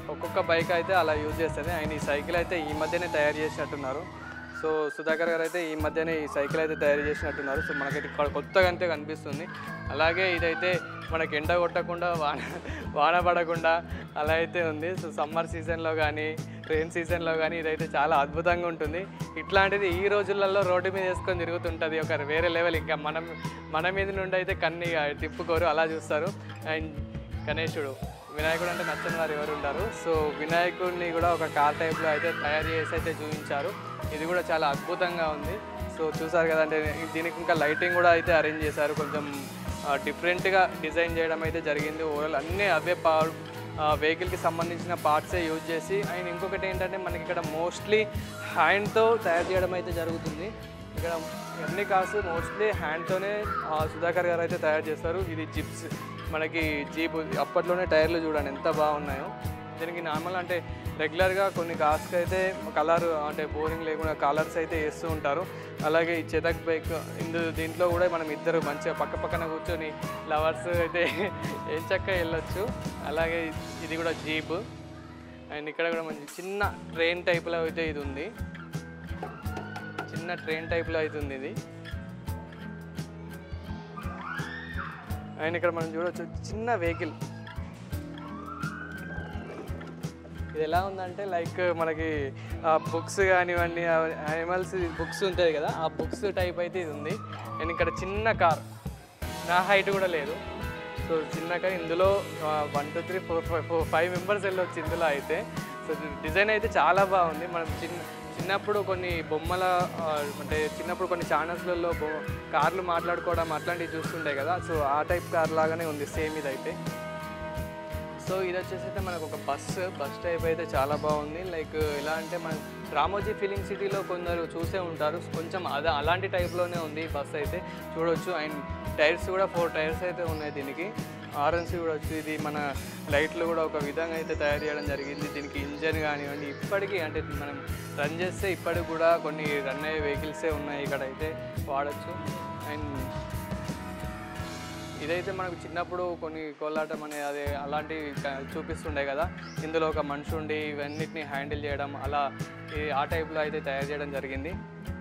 ఒక్కొక్క బైక్ అయితే అలా యూజ్ చేస్తుంది ఆయన ఈ సైకిల్ అయితే ఈ మధ్యనే తయారు చేసినట్టున్నారు సో సుధాకర్ గారు అయితే ఈ మధ్యనే ఈ సైకిల్ అయితే తయారు చేసినట్టున్నారు సో మనకైతే ఇక్కడ కొత్తగా అంతే కనిపిస్తుంది అలాగే ఇదైతే మనకి ఎండ కొట్టకుండా వాన వాన పడకుండా అలా అయితే ఉంది సో సమ్మర్ సీజన్లో కానీ రెయిన్ సీజన్లో కానీ ఇదైతే చాలా అద్భుతంగా ఉంటుంది ఇట్లాంటిది ఈ రోజులలో రోడ్డు మీద వేసుకొని తిరుగుతుంటుంది ఒక వేరే లెవెల్ ఇంకా మనం మన మీద నుండి అయితే కన్ని తిప్పుకోరు అలా చూస్తారు అండ్ గణేశుడు వినాయకుడు అంటే నచ్చని వారు ఎవరు ఉంటారు సో వినాయకుడిని కూడా ఒక కార్ టైప్లో అయితే తయారు చేసి అయితే చూపించారు ఇది కూడా చాలా అద్భుతంగా ఉంది సో చూసారు కదంటే దీనికి ఇంకా లైటింగ్ కూడా అయితే అరేంజ్ చేశారు కొంచెం డిఫరెంట్గా డిజైన్ చేయడం అయితే జరిగింది ఓవరాల్ అన్నీ అవే పా వెహికల్కి సంబంధించిన పార్ట్సే యూజ్ చేసి అండ్ ఇంకొకటి ఏంటంటే మనకి ఇక్కడ మోస్ట్లీ హ్యాండ్తో తయారు చేయడం అయితే జరుగుతుంది ఇక్కడ అన్ని కార్స్ మోస్ట్లీ హ్యాండ్తోనే సుధాకర్ గారు అయితే తయారు చేస్తారు ఇది జిప్స్ మనకి జీప్ అప్పట్లోనే టైర్లు చూడండి ఎంత బాగున్నాయో దీనికి నార్మల్ అంటే రెగ్యులర్గా కొన్ని కార్స్కి అయితే కలర్ అంటే బోరింగ్ లేకుండా కలర్స్ అయితే వేస్తూ ఉంటారు అలాగే ఈ చెతక్ బైక్ ఇందు దీంట్లో కూడా మనం ఇద్దరు మంచిగా పక్క పక్కన కూర్చొని లవర్స్ అయితే ఏం చక్క వెళ్ళొచ్చు అలాగే ఇది కూడా జీప్ అండ్ ఇక్కడ కూడా మంచి చిన్న ట్రైన్ టైప్లో అయితే ఇది ఉంది చిన్న ట్రైన్ టైప్లో అవుతుంది ఇది అండ్ ఇక్కడ మనం చూడవచ్చు చిన్న వెహికల్ ఇది ఎలా ఉందంటే లైక్ మనకి బుక్స్ కానివ్వండి యానిమల్స్ బుక్స్ ఉంటాయి కదా ఆ బుక్స్ టైప్ అయితే ఇది ఉంది అండ్ ఇక్కడ చిన్న కార్ నా హైట్ కూడా లేదు సో చిన్న కార్ ఇందులో one two three four five four five members వెళ్ళొచ్చు ఇందులో అయితే సో డిజైన్ అయితే చాలా బాగుంది మనం చిన్న చిన్నప్పుడు కొన్ని బొమ్మల ఆ, అంటే చిన్నప్పుడు కొన్ని ఛానల్స్లలో బొ కార్లు మాట్లాడుకోవడం అట్లాంటివి చూస్తుండే కదా సో ఆ టైప్ కార్ లాగానే ఉంది సేమ్ ఇది అయితే సో ఇది వచ్చేసి అయితే మనకు ఒక బస్ బస్ టైప్ అయితే చాలా బాగుంది లైక్ ఎలా అంటే మన రామోజీ ఫిలింగ్ సిటీలో కొందరు చూసే ఉంటారు కొంచెం అదే అలాంటి టైప్లోనే ఉంది బస్ అయితే చూడొచ్చు అండ్ టైర్స్ కూడా ఫోర్ టైర్స్ అయితే ఉన్నాయి దీనికి ఆర్ఎన్సీ కూడా వచ్చి ఇది మన లైట్లు కూడా ఒక విధంగా అయితే తయారు చేయడం జరిగింది దీనికి ఇంజన్ కానివ్వండి ఇప్పటికీ అంటే మనం రన్ చేస్తే ఇప్పటికి కూడా కొన్ని రన్ అయ్యే వెహికల్సే ఉన్నాయి ఇక్కడ అయితే వాడచ్చు అండ్ ఇదైతే మనకు చిన్నప్పుడు కొన్ని కోలాటం అనే అదే అలాంటివి క- చూపిస్తుండే కదా ఇందులో ఒక మనిషి ఉండి ఇవన్నిటిని హ్యాండిల్ చేయడం అలా ఈ ఆ టైప్లో అయితే తయారు చేయడం జరిగింది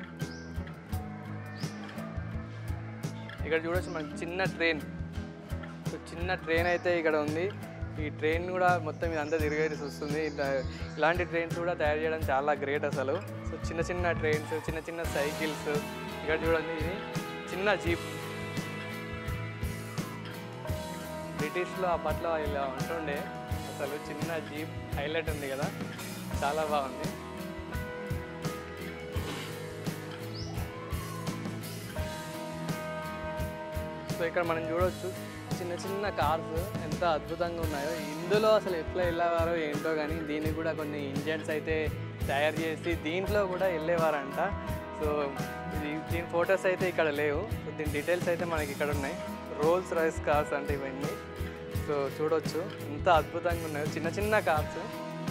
ఇక్కడ చూడొచ్చు మనకి చిన్న ట్రైన్ సో చిన్న ట్రైన్ అయితే ఇక్కడ ఉంది ఈ ట్రైన్ కూడా మొత్తం ఇదంతా తిరిగేసి వస్తుంది ఇట్లా ఇలాంటి ట్రైన్స్ కూడా తయారు చేయడం చాలా గ్రేట్ అసలు సో చిన్న చిన్న ట్రైన్స్ చిన్న చిన్న సైకిల్స్ ఇక్కడ చూడండి ఇది చిన్న జీప్ బ్రిటిష్లో అప్పట్లో ఇలా ఉంటుండే అసలు చిన్న జీప్ హైలైట్ ఉంది కదా చాలా బాగుంది సో ఇక్కడ మనం చూడొచ్చు చిన్న చిన్న కార్స్ ఎంత అద్భుతంగా ఉన్నాయో ఇందులో అసలు ఎట్లా వెళ్ళేవారో ఏంటో కానీ దీనికి కూడా కొన్ని ఇంజన్స్ అయితే తయారు చేసి దీంట్లో కూడా వెళ్ళేవారంట సో ఇది దీని ఫొటోస్ అయితే ఇక్కడ లేవు సో దీని డీటెయిల్స్ అయితే మనకి ఇక్కడ ఉన్నాయి రోల్స్ రైస్ కార్స్ అంటే ఇవన్నీ సో చూడొచ్చు ఎంత అద్భుతంగా ఉన్నాయో చిన్న చిన్న కార్స్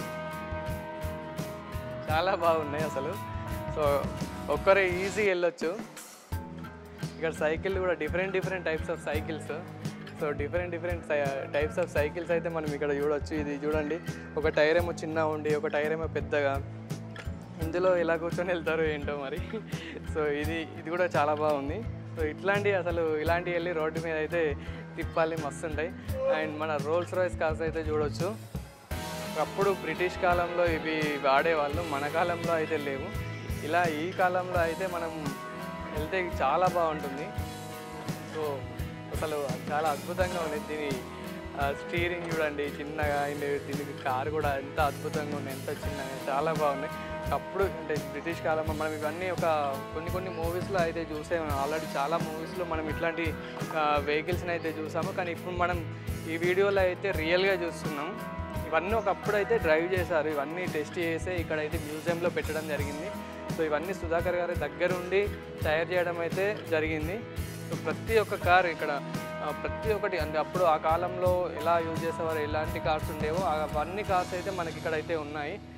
చాలా బాగున్నాయి అసలు సో ఒక్కరే ఈజీ వెళ్ళొచ్చు ఇక్కడ సైకిల్ కూడా different different types of cycles so different different types of cycles అయితే మనం ఇక్కడ చూడొచ్చు ఇది చూడండి ఒక టైర్ ఏమో చిన్న ఉండి ఒక టైర్ ఏమో పెద్దగా ఇందులో ఎలా కూర్చొని వెళ్తారు ఏంటో మరి సో ఇది ఇది కూడా చాలా బాగుంది సో ఇట్లాంటి అసలు ఇలాంటి వెళ్ళి రోడ్డు మీద అయితే తిప్పాలి మస్తు ఉంటాయి అండ్ మన రోల్స్ రాయ్స్ కార్స్ అయితే చూడొచ్చు అప్పుడు బ్రిటిష్ కాలంలో ఇవి వాడేవాళ్ళు మన కాలంలో అయితే లేవు ఇలా ఈ కాలంలో అయితే మనం వెళ్తే చాలా బాగుంటుంది సో అసలు చాలా అద్భుతంగా ఉంది దీని స్టీరింగ్ చూడండి చిన్నగా అండ్ దీనికి కార్ కూడా ఎంత అద్భుతంగా ఉంది ఎంత చిన్నగా చాలా బాగున్నాయి అప్పుడు అంటే బ్రిటిష్ కాలంలో మనం ఇవన్నీ ఒక కొన్ని కొన్ని మూవీస్లో అయితే చూసే ఆల్రెడీ చాలా మూవీస్లో మనం ఇట్లాంటి వెహికల్స్ని అయితే చూసాము కానీ ఇప్పుడు మనం ఈ వీడియోలో అయితే రియల్గా చూస్తున్నాం ఇవన్నీ ఒకప్పుడు అయితే డ్రైవ్ చేశారు ఇవన్నీ టెస్ట్ చేసే ఇక్కడైతే మ్యూజియంలో పెట్టడం జరిగింది సో ఇవన్నీ సుధాకర్ గారి దగ్గరుండి తయారు చేయడం అయితే జరిగింది సో ప్రతి ఒక్క కార్ ఇక్కడ ఆ, ప్రతి ఒక్కటి అంటే అప్పుడు ఆ కాలంలో ఎలా యూజ్ చేసేవారు ఎలాంటి కార్స్ ఉండేవో అవన్నీ కార్స్ అయితే మనకి ఇక్కడైతే ఉన్నాయి